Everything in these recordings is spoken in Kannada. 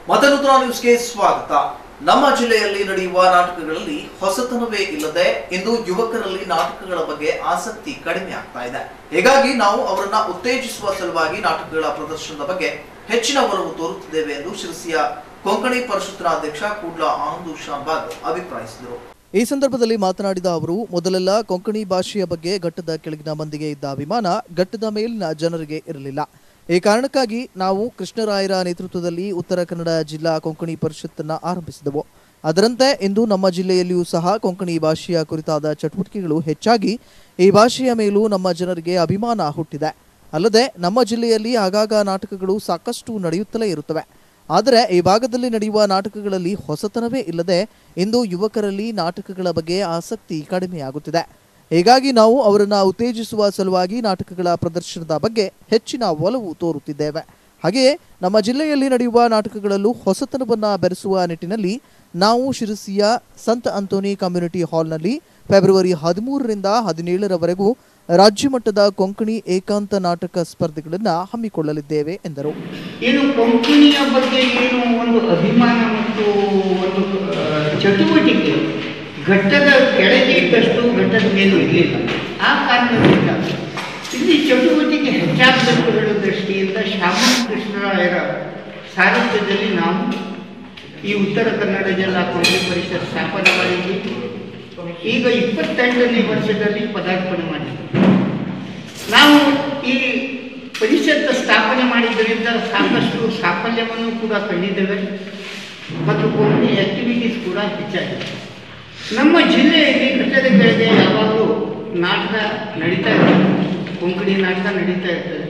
ಮತನೂತನ ನ್ಯೂಸ್ಗೆ ಸ್ವಾಗತ ನಮ್ಮ ಜಿಲ್ಲೆಯಲ್ಲಿ ನಡೆಯುವ ನಾಟಕಗಳಲ್ಲಿ ಹೊಸತನವೇ ಇಲ್ಲದೆ ಇಂದು ಯುವಕರಲ್ಲಿ ನಾಟಕಗಳ ಬಗ್ಗೆ ಆಸಕ್ತಿ ಕಡಿಮೆ ಆಗ್ತಾ ಇದೆ ಹೀಗಾಗಿ ನಾವು ಅವರನ್ನ ಉತ್ತೇಜಿಸುವ ಸಲುವಾಗಿ ನಾಟಕಗಳ ಪ್ರದರ್ಶನದ ಬಗ್ಗೆ ಹೆಚ್ಚಿನ ಒಲವು ತೋರುತ್ತಿದ್ದೇವೆ ಎಂದು ಶಿರಸಿಯ ಕೊಂಕಣಿ ಪರಿಷತ್ನ ಅಧ್ಯಕ್ಷ ಕೂಡ್ಲಾ ಆನಂದ್ ಶಾಂಬಾಗ್ ಅಭಿಪ್ರಾಯಿಸಿದರು ಈ ಸಂದರ್ಭದಲ್ಲಿ ಮಾತನಾಡಿದ ಅವರು ಮೊದಲೆಲ್ಲ ಕೊಂಕಣಿ ಭಾಷೆಯ ಬಗ್ಗೆ ಘಟ್ಟದ ಕೆಳಗಿನ ಮಂದಿಗೆ ಇದ್ದ ಅಭಿಮಾನ ಘಟ್ಟದ ಮೇಲಿನ ಜನರಿಗೆ ಇರಲಿಲ್ಲ ಈ ಕಾರಣಕ್ಕಾಗಿ ನಾವು ಕೃಷ್ಣರಾಯರ ನೇತೃತ್ವದಲ್ಲಿ ಉತ್ತರ ಕನ್ನಡ ಜಿಲ್ಲಾ ಕೊಂಕಣಿ ಪರಿಷತ್ತನ್ನ ಆರಂಭಿಸಿದೆವು ಅದರಂತೆ ಇಂದು ನಮ್ಮ ಜಿಲ್ಲೆಯಲ್ಲಿಯೂ ಸಹ ಕೊಂಕಣಿ ಭಾಷೆಯ ಕುರಿತಾದ ಚಟುವಟಿಕೆಗಳು ಹೆಚ್ಚಾಗಿ ಈ ಭಾಷೆಯ ಮೇಲೂ ನಮ್ಮ ಜನರಿಗೆ ಅಭಿಮಾನ ಹುಟ್ಟಿದೆ ಅಲ್ಲದೆ ನಮ್ಮ ಜಿಲ್ಲೆಯಲ್ಲಿ ಆಗಾಗ ನಾಟಕಗಳು ಸಾಕಷ್ಟು ನಡೆಯುತ್ತಲೇ ಇರುತ್ತವೆ ಆದರೆ ಈ ಭಾಗದಲ್ಲಿ ನಡೆಯುವ ನಾಟಕಗಳಲ್ಲಿ ಹೊಸತನವೇ ಇಲ್ಲದೆ ಇಂದು ಯುವಕರಲ್ಲಿ ನಾಟಕಗಳ ಬಗ್ಗೆ ಆಸಕ್ತಿ ಕಡಿಮೆಯಾಗುತ್ತಿದೆ ಹೀಗಾಗಿ ನಾವು ಅವರನ್ನ ಉತ್ತೇಜಿಸುವ ಸಲುವಾಗಿ ನಾಟಕಗಳ ಪ್ರದರ್ಶನದ ಬಗ್ಗೆ ಹೆಚ್ಚಿನ ಒಲವು ತೋರುತ್ತಿದ್ದೇವೆ ಹಾಗೆಯೇ ನಮ್ಮ ಜಿಲ್ಲೆಯಲ್ಲಿ ನಡೆಯುವ ನಾಟಕಗಳಲ್ಲೂ ಹೊಸತನವನ್ನ ಬೆರೆಸುವ ನಿಟ್ಟಿನಲ್ಲಿ ನಾವು ಶಿರಸಿಯ ಸಂತ ಅಂತೋನಿ ಕಮ್ಯುನಿಟಿ ಹಾಲ್ನಲ್ಲಿ ಫೆಬ್ರವರಿ ಹದಿಮೂರರಿಂದ ಹದಿನೇಳರವರೆಗೂ ರಾಜ್ಯ ಮಟ್ಟದ ಕೊಂಕಣಿ ಏಕಾಂತ ನಾಟಕ ಸ್ಪರ್ಧೆಗಳನ್ನು ಹಮ್ಮಿಕೊಳ್ಳಲಿದ್ದೇವೆ ಎಂದರು ಏನು ಕೊಂಕಣಿಯ ಬಗ್ಗೆ ಏನು ಒಂದು ಅಭಿಮಾನ ಮತ್ತು ಒಂದು ಆ, ಚಟುವಟಿಕೆ ಘಟ್ಟದ ಕೆಳಗೆ ಇದ್ದಷ್ಟು ಘಟ್ಟದ ಮೇಲೂ ಇರಲಿಲ್ಲ ಆ ಕಾರಣದಿಂದ ಇಲ್ಲಿ ಚಟುವಟಿಕೆ ಹೆಚ್ಚಾಗಬೇಕು ಹೇಳುವ ದೃಷ್ಟಿಯಿಂದ ಶ್ಯಾಮಣ ಕೃಷ್ಣರಾಯರ ಸಾರಥ್ಯದಲ್ಲಿ ನಾವು ಈ ಉತ್ತರ ಕನ್ನಡ ಜಿಲ್ಲಾ ಕೊಂಕಣಿ ಪರಿಷತ್ ಸ್ಥಾಪನೆ ಮಾಡಿದ್ವಿ ಈಗ ಇಪ್ಪತ್ತೆಂಟನೇ ವರ್ಷದಲ್ಲಿ ಪದಾರ್ಪಣೆ ಮಾಡಿದ್ವಿ ನಾವು ಈ ಪರಿಷತ್ ಸ್ಥಾಪನೆ ಮಾಡಿದ್ದರಿಂದ ಸಾಕಷ್ಟು ಸಾಫಲ್ಯವನ್ನು ಕೂಡ ಕಂಡಿದ್ದೇವೆ ಮತ್ತು ಕೊಂಕಣಿ ಆಕ್ಟಿವಿಟೀಸ್ ಕೂಡ ಹೆಚ್ಚಾಗಿದೆ ನಮ್ಮ ಜಿಲ್ಲೆಯಲ್ಲಿ ಘಟ್ಟದ ಕೆಳಗೆ ಯಾವಾಗಲೂ ನಾಟಕ ನಡೀತಾ ಇರ್ತದೆ ಕೊಂಕಣಿ ನಾಟಕ ನಡೀತಾ ಇರ್ತದೆ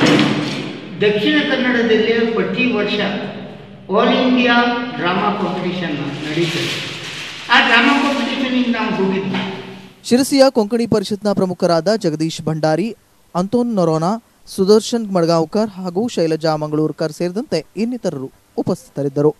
ದಕ್ಷಿಣ ಕನ್ನಡದಲ್ಲಿ ಪ್ರತಿ ವರ್ಷ ಆಲ್ ಇಂಡಿಯಾ ಡ್ರಾಮಾ ಕಾಂಪಿಟಿಷನ್ ನಡೀತದೆ ಆ ಡ್ರಾಮಾ ಕಾಂಪಿಟಿಷನಿಗೆ ನಾವು ಹೋಗಿದ್ವಿ ಶಿರಸಿಯ ಕೊಂಕಣಿ ಪರಿಷತ್ನ ಪ್ರಮುಖರಾದ ಜಗದೀಶ್ ಭಂಡಾರಿ ಅಂತೋನ್ ನೊರೋನಾ ಸುದರ್ಶನ್ ಮಡ್ಗಾಂವ್ಕರ್ ಹಾಗೂ ಶೈಲಜಾ ಮಂಗಳೂರ್ಕರ್ ಸೇರಿದಂತೆ ಇನ್ನಿತರರು ಉಪಸ್ಥಿತರಿದ್ದರು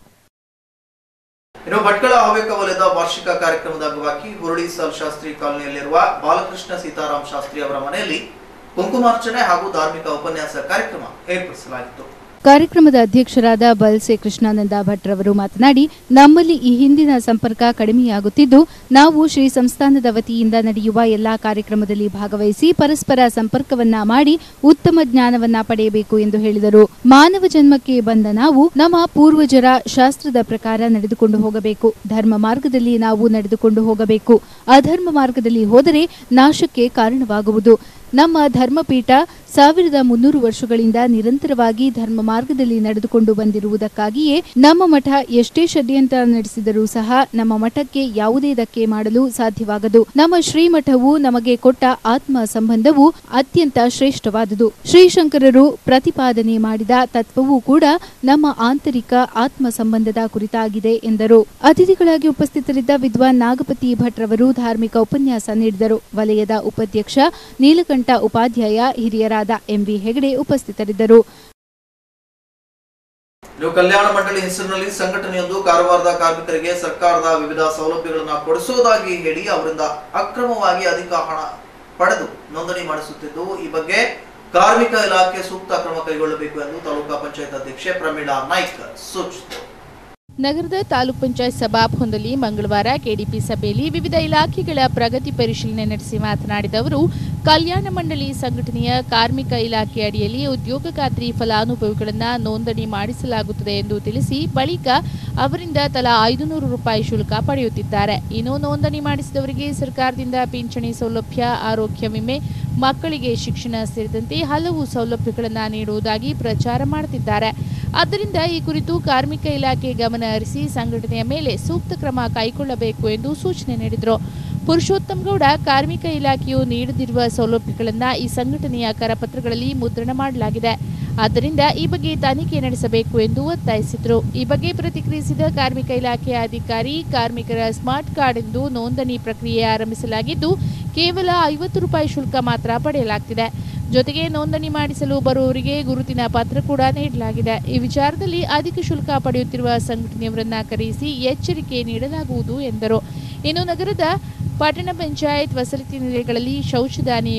ಇನ್ನು ಭಟ್ಕಳ ಹವ್ಯಕ ವಲಯದ ವಾರ್ಷಿಕ ಕಾರ್ಯಕ್ರಮದ ಅಂಗವಾಗಿ ಹುರುಳಿ ಸಲ್ ಶಾಸ್ತ್ರಿ ಕಾಲನಿಯಲ್ಲಿರುವ ಬಾಲಕೃಷ್ಣ ಸೀತಾರಾಮ್ ಶಾಸ್ತ್ರಿ ಅವರ ಮನೆಯಲ್ಲಿ ಕುಂಕುಮಾರ್ಚನೆ ಹಾಗೂ ಧಾರ್ಮಿಕ ಉಪನ್ಯಾಸ ಕಾರ್ಯಕ್ರಮ ಏರ್ಪಡಿಸಲಾಗಿತ್ತು ಕಾರ್ಯಕ್ರಮದ ಅಧ್ಯಕ್ಷರಾದ ಬಲ್ಸೆ ಕೃಷ್ಣಾನಂದ ಭಟ್ರವರು ಮಾತನಾಡಿ ನಮ್ಮಲ್ಲಿ ಈ ಹಿಂದಿನ ಸಂಪರ್ಕ ಕಡಿಮೆಯಾಗುತ್ತಿದ್ದು ನಾವು ಶ್ರೀ ಸಂಸ್ಥಾನದ ವತಿಯಿಂದ ನಡೆಯುವ ಎಲ್ಲಾ ಕಾರ್ಯಕ್ರಮದಲ್ಲಿ ಭಾಗವಹಿಸಿ ಪರಸ್ಪರ ಸಂಪರ್ಕವನ್ನ ಮಾಡಿ ಉತ್ತಮ ಜ್ಞಾನವನ್ನ ಪಡೆಯಬೇಕು ಎಂದು ಹೇಳಿದರು ಮಾನವ ಜನ್ಮಕ್ಕೆ ಬಂದ ನಾವು ನಮ್ಮ ಪೂರ್ವಜರ ಶಾಸ್ತ್ರದ ಪ್ರಕಾರ ನಡೆದುಕೊಂಡು ಹೋಗಬೇಕು ಧರ್ಮ ಮಾರ್ಗದಲ್ಲಿ ನಾವು ನಡೆದುಕೊಂಡು ಹೋಗಬೇಕು ಅಧರ್ಮ ಮಾರ್ಗದಲ್ಲಿ ಹೋದರೆ ನಾಶಕ್ಕೆ ಕಾರಣವಾಗುವುದು ನಮ್ಮ ಧರ್ಮಪೀಠ ಸಾವಿರದ ಮುನ್ನೂರು ವರ್ಷಗಳಿಂದ ನಿರಂತರವಾಗಿ ಧರ್ಮ ಮಾರ್ಗದಲ್ಲಿ ನಡೆದುಕೊಂಡು ಬಂದಿರುವುದಕ್ಕಾಗಿಯೇ ನಮ್ಮ ಮಠ ಎಷ್ಟೇ ಷಡ್ಯಂತ್ರ ನಡೆಸಿದರೂ ಸಹ ನಮ್ಮ ಮಠಕ್ಕೆ ಯಾವುದೇ ಧಕ್ಕೆ ಮಾಡಲು ಸಾಧ್ಯವಾಗದು ನಮ್ಮ ಶ್ರೀಮಠವು ನಮಗೆ ಕೊಟ್ಟ ಆತ್ಮ ಸಂಬಂಧವು ಅತ್ಯಂತ ಶ್ರೇಷ್ಠವಾದುದು ಶ್ರೀಶಂಕರರು ಪ್ರತಿಪಾದನೆ ಮಾಡಿದ ತತ್ವವೂ ಕೂಡ ನಮ್ಮ ಆಂತರಿಕ ಆತ್ಮ ಸಂಬಂಧದ ಕುರಿತಾಗಿದೆ ಎಂದರು ಅತಿಥಿಗಳಾಗಿ ಉಪಸ್ಥಿತರಿದ್ದ ವಿದ್ವಾನ್ ನಾಗಪತಿ ಭಟ್ರವರು ಧಾರ್ಮಿಕ ಉಪನ್ಯಾಸ ನೀಡಿದರು ವಲಯದ ಉಪಾಧ್ಯಕ್ಷ ನೀಲಕಂಠ ಉಪಾಧ್ಯಾಯ ಹಿರಿಯರಾದ ಎಂವಿ ಹೆಗಡೆ ಉಪಸ್ಥಿತರಿದ್ದರು ಇನ್ನು ಕಲ್ಯಾಣ ಮಂಡಳಿ ಹೆಸರಿನಲ್ಲಿ ಸಂಘಟನೆಯೊಂದು ಕಾರವಾರದ ಕಾರ್ಮಿಕರಿಗೆ ಸರ್ಕಾರದ ವಿವಿಧ ಸೌಲಭ್ಯಗಳನ್ನು ಕೊಡಿಸುವುದಾಗಿ ಹೇಳಿ ಅವರಿಂದ ಅಕ್ರಮವಾಗಿ ಅಧಿಕ ಹಣ ಪಡೆದು ನೋಂದಣಿ ಮಾಡಿಸುತ್ತಿದ್ದು ಈ ಬಗ್ಗೆ ಕಾರ್ಮಿಕ ಇಲಾಖೆ ಸೂಕ್ತ ಕ್ರಮ ಕೈಗೊಳ್ಳಬೇಕು ಎಂದು ತಾಲೂಕಾ ಪಂಚಾಯತ್ ಅಧ್ಯಕ್ಷೆ ಪ್ರಮೀಳಾ ನಾಯ್ಕ್ ಸೂಚಿಸಿದರು ನಗರದ ತಾಲೂಕ್ ಪಂಚಾಯತ್ ಸಭಾಭವನದಲ್ಲಿ ಮಂಗಳವಾರ ಕೆಡಿಪಿ ಸಭೆಯಲ್ಲಿ ವಿವಿಧ ಇಲಾಖೆಗಳ ಪ್ರಗತಿ ಪರಿಶೀಲನೆ ನಡೆಸಿ ಮಾತನಾಡಿದ ಅವರು ಕಲ್ಯಾಣ ಮಂಡಳಿ ಸಂಘಟನೆಯ ಕಾರ್ಮಿಕ ಇಲಾಖೆ ಅಡಿಯಲ್ಲಿ ಉದ್ಯೋಗ ಖಾತ್ರಿ ಫಲಾನುಭವಿಗಳನ್ನು ನೋಂದಣಿ ಮಾಡಿಸಲಾಗುತ್ತದೆ ಎಂದು ತಿಳಿಸಿ ಬಳಿಕ ಅವರಿಂದ ತಲಾ ಐದುನೂರು ರೂಪಾಯಿ ಶುಲ್ಕ ಪಡೆಯುತ್ತಿದ್ದಾರೆ ಇನ್ನು ನೋಂದಣಿ ಮಾಡಿಸಿದವರಿಗೆ ಸರ್ಕಾರದಿಂದ ಪಿಂಚಣಿ ಸೌಲಭ್ಯ ಆರೋಗ್ಯ ವಿಮೆ ಮಕ್ಕಳಿಗೆ ಶಿಕ್ಷಣ ಸೇರಿದಂತೆ ಹಲವು ಸೌಲಭ್ಯಗಳನ್ನು ನೀಡುವುದಾಗಿ ಪ್ರಚಾರ ಮಾಡುತ್ತಿದ್ದಾರೆ ಆದ್ದರಿಂದ ಈ ಕುರಿತು ಕಾರ್ಮಿಕ ಇಲಾಖೆ ಗಮನ ಹರಿಸಿ ಸಂಘಟನೆಯ ಮೇಲೆ ಸೂಕ್ತ ಕ್ರಮ ಕೈಗೊಳ್ಳಬೇಕು ಎಂದು ಸೂಚನೆ ನೀಡಿದರು ಪುರುಷೋತ್ತಮ್ ಗೌಡ ಕಾರ್ಮಿಕ ಇಲಾಖೆಯು ನೀಡದಿರುವ ಸೌಲಭ್ಯಗಳನ್ನು ಈ ಸಂಘಟನೆಯ ಕರಪತ್ರಗಳಲ್ಲಿ ಮುದ್ರಣ ಮಾಡಲಾಗಿದೆ ಆದ್ದರಿಂದ ಈ ಬಗ್ಗೆ ತನಿಖೆ ನಡೆಸಬೇಕು ಎಂದು ಒತ್ತಾಯಿಸಿದರು ಈ ಬಗ್ಗೆ ಪ್ರತಿಕ್ರಿಯಿಸಿದ ಕಾರ್ಮಿಕ ಇಲಾಖೆಯ ಅಧಿಕಾರಿ ಕಾರ್ಮಿಕರ ಸ್ಮಾರ್ಟ್ ಕಾರ್ಡ್ ಎಂದು ನೋಂದಣಿ ಪ್ರಕ್ರಿಯೆ ಆರಂಭಿಸಲಾಗಿದ್ದು ಕೇವಲ ಐವತ್ತು ರೂಪಾಯಿ ಶುಲ್ಕ ಮಾತ್ರ ಪಡೆಯಲಾಗ್ತಿದೆ ಜೊತೆಗೆ ನೋಂದಣಿ ಮಾಡಿಸಲು ಬರುವವರಿಗೆ ಗುರುತಿನ ಪತ್ರ ಕೂಡ ನೀಡಲಾಗಿದೆ ಈ ವಿಚಾರದಲ್ಲಿ ಅಧಿಕ ಶುಲ್ಕ ಪಡೆಯುತ್ತಿರುವ ಸಂಘಟನೆಯವರನ್ನ ಕರೆಯಿಸಿ ಎಚ್ಚರಿಕೆ ನೀಡಲಾಗುವುದು ಎಂದರು ಇನ್ನು ನಗರದ ಪಟ್ಟಣ ಪಂಚಾಯತ್ ವಸತಿ ನಿಲಯಗಳಲ್ಲಿ ಶೌಚದ ನೀರು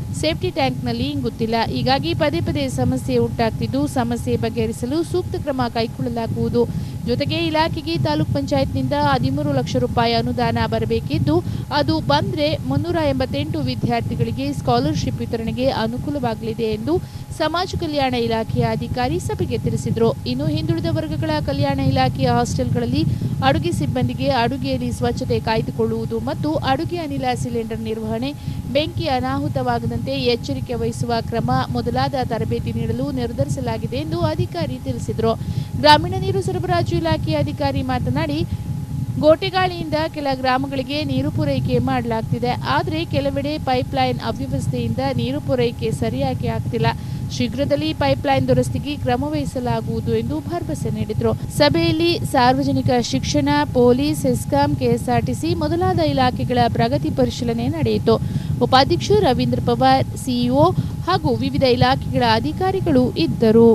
ಸೇಫ್ಟಿ ಟ್ಯಾಂಕ್ನಲ್ಲಿ ಇಂಗುತ್ತಿಲ್ಲ ಹೀಗಾಗಿ ಪದೇ ಪದೇ ಸಮಸ್ಯೆ ಉಂಟಾಗ್ತಿದ್ದು ಸಮಸ್ಯೆ ಬಗೆಹರಿಸಲು ಸೂಕ್ತ ಕ್ರಮ ಕೈಗೊಳ್ಳಲಾಗುವುದು ಜೊತೆಗೆ ಇಲಾಖೆಗೆ ತಾಲೂಕ್ ಪಂಚಾಯತ್ನಿಂದ ಹದಿಮೂರು ಲಕ್ಷ ರೂಪಾಯಿ ಅನುದಾನ ಬರಬೇಕಿದ್ದು ಅದು ಬಂದ್ರೆ ಮುನ್ನೂರ ಎಂಬತ್ತೆಂಟು ವಿದ್ಯಾರ್ಥಿಗಳಿಗೆ ಸ್ಕಾಲರ್ಶಿಪ್ ವಿತರಣೆಗೆ ಅನುಕೂಲವಾಗಲಿದೆ ಎಂದು ಸಮಾಜ ಕಲ್ಯಾಣ ಇಲಾಖೆಯ ಅಧಿಕಾರಿ ಸಭೆಗೆ ತಿಳಿಸಿದರು ಇನ್ನು ಹಿಂದುಳಿದ ವರ್ಗಗಳ ಕಲ್ಯಾಣ ಇಲಾಖೆಯ ಹಾಸ್ಟೆಲ್ಗಳಲ್ಲಿ ಅಡುಗೆ ಸಿಬ್ಬಂದಿಗೆ ಅಡುಗೆಯಲ್ಲಿ ಸ್ವಚ್ಛತೆ ಕಾಯ್ದುಕೊಳ್ಳುವುದು ಮತ್ತು ಅಡುಗೆ ಅನಿಲ ಸಿಲಿಂಡರ್ ನಿರ್ವಹಣೆ ಬೆಂಕಿ ಅನಾಹುತವಾಗದಂತೆ ಎಚ್ಚರಿಕೆ ವಹಿಸುವ ಕ್ರಮ ಮೊದಲಾದ ತರಬೇತಿ ನೀಡಲು ನಿರ್ಧರಿಸಲಾಗಿದೆ ಎಂದು ಅಧಿಕಾರಿ ತಿಳಿಸಿದರು ಗ್ರಾಮೀಣ ನೀರು ಸರಬರಾಜು ಇಲಾಖೆಯ ಅಧಿಕಾರಿ ಮಾತನಾಡಿ ಗೋಟೆಗಾಳಿಯಿಂದ ಕೆಲ ಗ್ರಾಮಗಳಿಗೆ ನೀರು ಪೂರೈಕೆ ಮಾಡಲಾಗ್ತಿದೆ ಆದರೆ ಕೆಲವೆಡೆ ಪೈಪ್ಲೈನ್ ಅವ್ಯವಸ್ಥೆಯಿಂದ ನೀರು ಪೂರೈಕೆ ಸರಿಯಾಗಿ ಆಗ್ತಿಲ್ಲ ಶೀಘ್ರದಲ್ಲಿ ಪೈಪ್ಲೈನ್ ದುರಸ್ತಿಗೆ ಕ್ರಮ ವಹಿಸಲಾಗುವುದು ಎಂದು ಭರವಸೆ ನೀಡಿದರು ಸಭೆಯಲ್ಲಿ ಸಾರ್ವಜನಿಕ ಶಿಕ್ಷಣ ಪೊಲೀಸ್ ಹೆಸ್ಕಾಂ ಕೆಎಸ್ಆರ್ಟಿಸಿ ಮೊದಲಾದ ಇಲಾಖೆಗಳ ಪ್ರಗತಿ ಪರಿಶೀಲನೆ ನಡೆಯಿತು ಉಪಾಧ್ಯಕ್ಷ ರವೀಂದ್ರ ಪವಾರ್ ಸಿಇಒ ಹಾಗೂ ವಿವಿಧ ಇಲಾಖೆಗಳ ಅಧಿಕಾರಿಗಳು ಇದ್ದರು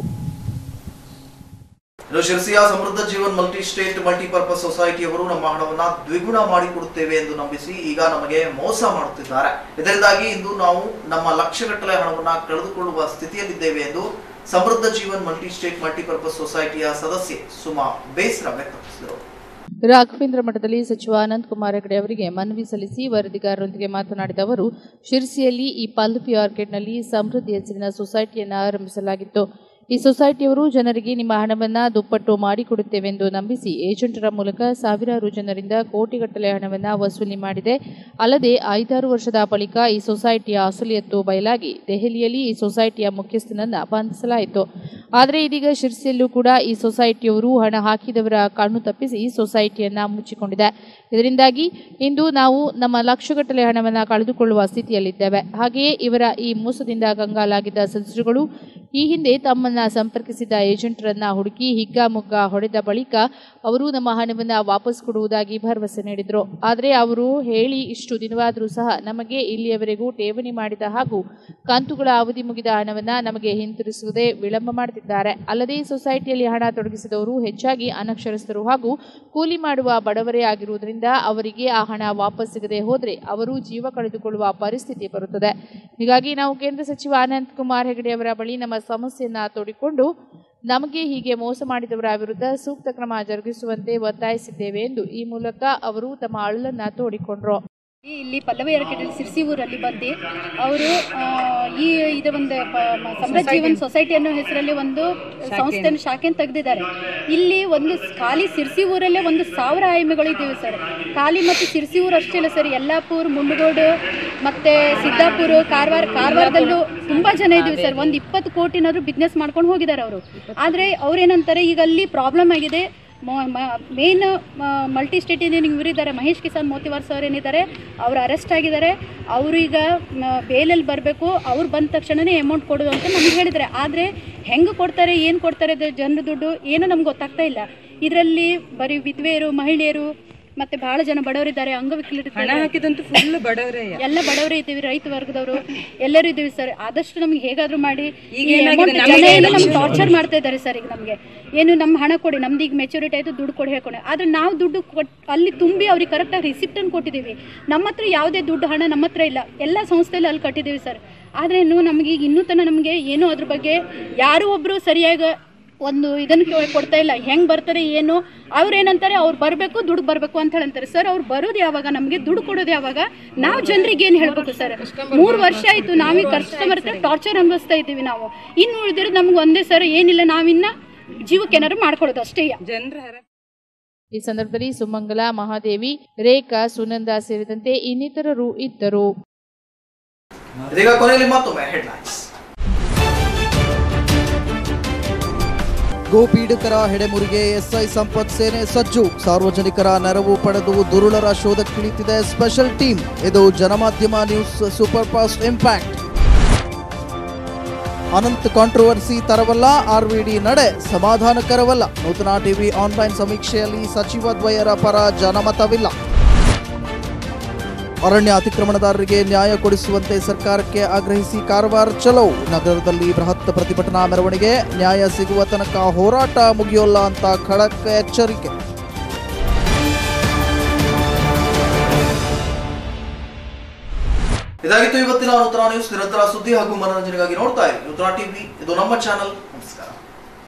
ಇನ್ನು ಶಿರಸಿಯ Samruddha Jeevan multi state multipurpose ಸೊಸೈಟಿಯವರು ನಮ್ಮ ಹಣವನ್ನ ದ್ವಿಗುಣ ಮಾಡಿಕೊಡುತ್ತೇವೆ ಎಂದು ನಂಬಿಸಿ ಈಗ ನಮಗೆ ಮೋಸ ಮಾಡುತ್ತಿದ್ದಾರೆ ಇದರಿಂದಾಗಿ ಇಂದು ನಾವು ನಮ್ಮ ಲಕ್ಷಗಟ್ಟಲೆ ಹಣವನ್ನ ಕಳೆದುಕೊಳ್ಳುವ ಸ್ಥಿತಿಯಲ್ಲಿದ್ದೇವೆ ಎಂದು Samruddha Jeevan multi state multipurpose ಸೊಸೈಟಿಯ ಸದಸ್ಯೆ ಸುಮಾ ಬೇಸರ ವ್ಯಕ್ತಪಡಿಸಿದರು ರಾಘವೇಂದ್ರ ಮಠದಲ್ಲಿ ಸಚಿವ ಅನಂತ್ ಕುಮಾರ್ ಹೆಗಡೆ ಅವರಿಗೆ ಮನವಿ ಸಲ್ಲಿಸಿ ವರದಿಗಾರರೊಂದಿಗೆ ಮಾತನಾಡಿದ ಅವರು ಶಿರಸಿಯಲ್ಲಿ ಈ ಪಲ್ಲವಿ ಆರ್ಕಿಡ್ನಲ್ಲಿ ಸಮೃದ್ಧಿ ಹೆಸರಿನ ಸೊಸೈಟಿಯನ್ನು ಆರಂಭಿಸಲಾಗಿತ್ತು ಈ ಸೊಸೈಟಿಯವರು ಜನರಿಗೆ ನಿಮ್ಮ ಹಣವನ್ನು ದುಪ್ಪಟ್ಟು ಮಾಡಿಕೊಡುತ್ತೇವೆಂದು ನಂಬಿಸಿ ಏಜೆಂಟರ ಮೂಲಕ ಸಾವಿರಾರು ಜನರಿಂದ ಕೋಟಿಗಟ್ಟಲೆ ಹಣವನ್ನು ವಸೂಲಿ ಮಾಡಿದೆ ಅಲ್ಲದೆ ಐದಾರು ವರ್ಷದ ಬಳಿಕ ಈ ಸೊಸೈಟಿಯ ಅಸಲಿಯತ್ತು ಬಯಲಾಗಿ ದೆಹಲಿಯಲ್ಲಿ ಈ ಸೊಸೈಟಿಯ ಮುಖ್ಯಸ್ಥನನ್ನ ಬಂಧಿಸಲಾಯಿತು ಆದರೆ ಇದೀಗ ಶಿರ್ಸಿಯಲ್ಲೂ ಕೂಡ ಈ ಸೊಸೈಟಿಯವರು ಹಣ ಹಾಕಿದವರ ಕಣ್ಣು ತಪ್ಪಿಸಿ ಈ ಸೊಸೈಟಿಯನ್ನ ಮುಚ್ಚಿಕೊಂಡಿದೆ ಇದರಿಂದಾಗಿ ಇಂದು ನಾವು ನಮ್ಮ ಲಕ್ಷಗಟ್ಟಲೆ ಹಣವನ್ನು ಕಳೆದುಕೊಳ್ಳುವ ಸ್ಥಿತಿಯಲ್ಲಿದ್ದೇವೆ ಹಾಗೆಯೇ ಇವರ ಈ ಮೋಸದಿಂದ ಕಂಗಾಲಾಗಿದ್ದ ಸದಸ್ಯರುಗಳು ಈ ಹಿಂದೆ ತಮ್ಮನ್ನ ಸಂಪರ್ಕಿಸಿದ ಏಜೆಂಟರನ್ನ ಹುಡುಕಿ ಹಿಗ್ಗಾಮುಗ್ಗಾ ಹೊಡೆದ ಬಳಿಕ ಅವರು ನಮ್ಮ ಹಣವನ್ನು ವಾಪಸ್ ಕೊಡುವುದಾಗಿ ಭರವಸೆ ನೀಡಿದರು ಆದರೆ ಅವರು ಹೇಳಿ ಇಷ್ಟು ದಿನವಾದರೂ ಸಹ ನಮಗೆ ಇಲ್ಲಿಯವರೆಗೂ ಠೇವಣಿ ಮಾಡಿದ ಹಾಗೂ ಕಂತುಗಳ ಅವಧಿ ಮುಗಿದ ಹಣವನ್ನು ನಮಗೆ ಹಿಂತಿರುಗಿಸುವುದೇ ವಿಳಂಬ ಮಾಡುತ್ತಿದ್ದಾರೆ ಅಲ್ಲದೆ ಈ ಸೊಸೈಟಿಯಲ್ಲಿ ಹಣ ತೊಡಗಿಸಿದವರು ಹೆಚ್ಚಾಗಿ ಅನಕ್ಷರಸ್ಥರು ಹಾಗೂ ಕೂಲಿ ಮಾಡುವ ಬಡವರೇ ಆಗಿರುವುದರಿಂದ ಅವರಿಗೆ ಆ ಹಣ ವಾಪಸ್ ಸಿಗದೆ ಹೋದರೆ ಅವರು ಜೀವ ಕಳೆದುಕೊಳ್ಳುವ ಪರಿಸ್ಥಿತಿ ಬರುತ್ತದೆ ಹೀಗಾಗಿ ನಾವು ಕೇಂದ್ರ ಸಚಿವ ಅನಂತ್ ಕುಮಾರ್ ಹೆಗಡೆ ಅವರ ಬಳಿ ನಮ್ಮ ಸಮಸ್ಯೆಯನ್ನ ತೋಡಿಕೊಂಡು ನಮಗೆ ಹೀಗೆ ಮೋಸ ಮಾಡಿದವರ ವಿರುದ್ಧ ಸೂಕ್ತ ಕ್ರಮ ಜರುಗಿಸುವಂತೆ ಒತ್ತಾಯಿಸಿದ್ದೇವೆ ಎಂದು ಈ ಮೂಲಕ ಅವರು ತಮ್ಮ ಅಳಲನ್ನ ತೋಡಿಕೊಂಡ್ರು ಇಲ್ಲಿ ಪಲ್ಲವಿ ಅರಕೆಟಲ್ಲಿ ಸಿರ್ಸಿ ಊರಲ್ಲಿ ಬಂದು ಅವರು ಈ ಇದು ಒಂದು ಪ- ಮ- ಸಮೃದ್ಧ ಜೀವನ್ ಸೊಸೈಟಿ ಅನ್ನೋ ಹೆಸರಲ್ಲಿ ಒಂದು ಸಂಸ್ಥೆಯನ್ನು ಶಾಖೆಯನ್ನು ತೆಗೆದಿದ್ದಾರೆ ಇಲ್ಲಿ ಒಂದು ಸ್- ಖಾಲಿ ಸಿರ್ಸಿ ಊರಲ್ಲೇ ಒಂದು ಸಾವಿರ ಆಯ್ಮೆಗಳು ಇದ್ದೀವಿ ಸರ್ ಖಾಲಿ ಮತ್ತು ಸಿರ್ಸಿ ಊರು ಅಷ್ಟೇ ಇಲ್ಲ ಸರ್ ಯಲ್ಲಾಪುರ್ ಮುಂಡಗೋಡು ಮತ್ತೆ ಸಿದ್ದಾಪುರ ಕಾರವಾರ ಕಾರವಾರದಲ್ಲೂ ತುಂಬಾ ಜನ ಇದ್ದೀವಿ ಸರ್ ಒಂದು ಇಪ್ಪತ್ತು ಕೋಟಿನಾದ್ರೂ ಬಿಸ್ನೆಸ್ ಮಾಡ್ಕೊಂಡು ಹೋಗಿದ್ದಾರೆ ಅವರು ಆದರೆ ಅವ್ರೇನಂತಾರೆ ಈಗ ಅಲ್ಲಿ ಪ್ರಾಬ್ಲಮ್ ಆಗಿದೆ ಮೇನ್ ಮಲ್ಟಿ ಸ್ಟೇಟ್ ಏನೇನು ಇವರಿದ್ದಾರೆ ಮಹೇಶ್ ಕಿಸಾನ್ ಮೋತಿವಾರ್ ಸರ್ ಏನಿದ್ದಾರೆ ಅವ್ರು ಅರೆಸ್ಟ್ ಆಗಿದ್ದಾರೆ ಅವರು ಈಗ ಬೇಲಲ್ಲಿ ಬರಬೇಕು ಅವ್ರು ಬಂದ ತಕ್ಷಣನೇ ಅಮೌಂಟ್ ಕೊಡೋದು ಅಂತ ನಮ್ಗೆ ಹೇಳಿದ್ದಾರೆ ಆದರೆ ಹೆಂಗೆ ಕೊಡ್ತಾರೆ ಏನು ಕೊಡ್ತಾರೆ ಜನರ ದುಡ್ಡು ಏನೂ ನಮ್ಗೆ ಗೊತ್ತಾಗ್ತಾ ಇಲ್ಲ ಇದರಲ್ಲಿ ಬರೀ ವಿಧವೆಯರು ಮಹಿಳೆಯರು ಮತ್ತೆ ಬಹಳ ಜನ ಬಡವರಿದ್ದಾರೆ ಅಂಗವಿಕಲರಿದ್ದಾರೆ ಹಾಕಿದಂತೂ ಫುಲ್ ಬಡವರೇ ಎಲ್ಲ ಬಡವರೇ ಇದ್ದೀವಿ ರೈತ ವರ್ಗದವರು ಎಲ್ಲರೂ ಇದ್ದೀವಿ ಸರ್ ಆದಷ್ಟು ನಮ್ಗೆ ಹೇಗಾದ್ರೂ ಮಾಡಿ ಈಗ ಈ ಏನಾಗಿದೆ amount ನಮಗೆ ಜನ ಏನು ನಮ್ಗೆ election ಟಾರ್ಚರ್ ಮಾಡ್ತಾ ಇದ್ದಾರೆ ಸರ್ ಈಗ ನಮಗೆ ಏನು ನಮ್ಮ ಹಣ ಕೊಡಿ ನಮ್ದು ಈಗ ಮೆಚುರಿಟಿ ಆಯ್ತು ದುಡ್ಡು ಕೊಡಿ ಹೇಳ್ಕೊಂಡು ಆದ್ರೆ ನಾವು ದುಡ್ಡು ಕೊಟ್ ಅಲ್ಲಿ ತುಂಬಿ ಅವ್ರಿಗೆ ಕರೆಕ್ಟಾಗಿ ರಿಸಿಪ್ಟ್ ಅನ್ನು ಕೊಟ್ಟಿದ್ದೀವಿ ನಮ್ಮ ಹತ್ರ ಯಾವುದೇ ದುಡ್ಡು ಹಣ ನಮ್ಮ ಹತ್ರ ಇಲ್ಲ ಎಲ್ಲ ಸಂಸ್ಥೆಯಲ್ಲಿ ಅಲ್ಲಿ ಕಟ್ಟಿದ್ದೀವಿ ಸರ್ ಆದ್ರೆ ನಮಗೆ ಈಗ ಇನ್ನೂ ತನಕ ನಮಗೆ ಏನೋ ಅದ್ರ ಬಗ್ಗೆ ಯಾರು ಒಬ್ರು ಸರಿಯಾಗಿ ಒಂದು ಇದನ್ನು ಕೇ- ಕೊಡ್ತಾ ಇಲ್ಲ ಹೆಂಗ್ ಬರ್ತಾರೆ ಏನು ಅವ್ರು ಏನಂತಾರೆ ಅವ್ರು ಬರಬೇಕು ದುಡ್ಡು ಬರಬೇಕು ಅಂತ ಹೇಳಂತಾರೆ ಸರ್ ಅವ್ರು ಬರೋದು ಯಾವಾಗ ನಮಗೆ ದುಡ್ಡು ಕೊಡೋದು ಯಾವಾಗ ನಾವು ಜನರಿಗೆ ಏನು ಹೇಳ್ಬೇಕು ಸರ್ ಮೂರು ವರ್ಷ ಆಯ್ತು ನಾವೀಗ ಕಸ್ಟಮರ್ ಹತ್ರ ಟಾರ್ಚರ್ ಅನುಭವಿಸ್ತಾ ಇದ್ದೀವಿ ನಾವು ಇನ್ನು ಉಳಿದಿರೋದು ನಮ್ಗೆ ಒಂದೇ ಸರ್ ಏನಿಲ್ಲ ನಾವಿನ್ನ ಜೀವಕ್ಕೆ ಏನಾದ್ರು ಮಾಡ್ಕೊಳ್ಳೋದು ಅಷ್ಟೇ ಜನರ ಹರ ಈ ಸಂದರ್ಭದಲ್ಲಿ ಸುಮಂಗಲ ಮಹಾದೇವಿ ರೇಖಾ ಸುನಂದ ಸೇರಿದಂತೆ ಇನ್ನಿತರರು ಇದ್ದರು ಇದೀಗ ಕೊನೆಯಲ್ಲಿ ಮತ್ತೊಮ್ಮೆ ಹೆಡ್ಲೈನ್ಸ್ ಗೋಪೀಡಿತರ ಹೆಡೆಮುರಿಗೆ ಎಸ್ಐ ಸಂಪತ್ ಸೇನೆ ಸಜ್ಜು ಸಾರ್ವಜನಿಕರ ನೆರವು ಪಡೆದು ದುರುಳರ ಶೋಧಕ್ಕಿಳಿತಿದೆ ಸ್ಪೆಷಲ್ ಟೀಮ್ ಇದು Janamadhyama news super fast impact Ananth controversy ತರವಲ್ಲ ಆರ್ವಿಡಿ ನಡೆ ಸಮಾಧಾನಕರವಲ್ಲ ನೂತನ ಟಿವಿ ಆನ್ಲೈನ್ ಸಮೀಕ್ಷೆಯಲ್ಲಿ ಸಚಿವ ದ್ವಯರ ಪರ ಜನಮತವಿಲ್ಲ ಅರಣ್ಯ ಅತಿಕ್ರಮಣದಾರರಿಗೆ ನ್ಯಾಯ ಕೊಡಿಸುವಂತೆ ಸರ್ಕಾರಕ್ಕೆ ಆಗ್ರಹಿಸಿ ಕಾರವಾರ ಚಲೋ ನಗರದಲ್ಲಿ ಬೃಹತ್ ಪ್ರತಿಭಟನಾ ಮೆರವಣಿಗೆ ನ್ಯಾಯ ಸಿಗುವ ತನಕ ಹೋರಾಟ ಮುಗಿಯೋಲ್ಲ ಅಂತ ಖಡಕ್ ಎಚ್ಚರಿಕೆ ಇದಾಗಿತ್ತು ಇವತ್ತಿನ ನೂತನ ನ್ಯೂಸ್ ನಿರಂತರ ಸುದ್ದಿ ಹಾಗೂ ಮನೋರಂಜನೆಗಾಗಿ ನೋಡ್ತಾ ಇರಿ ನೂತನ ಟಿವಿ ಇದು ನಮ್ಮ ಚಾನಲ್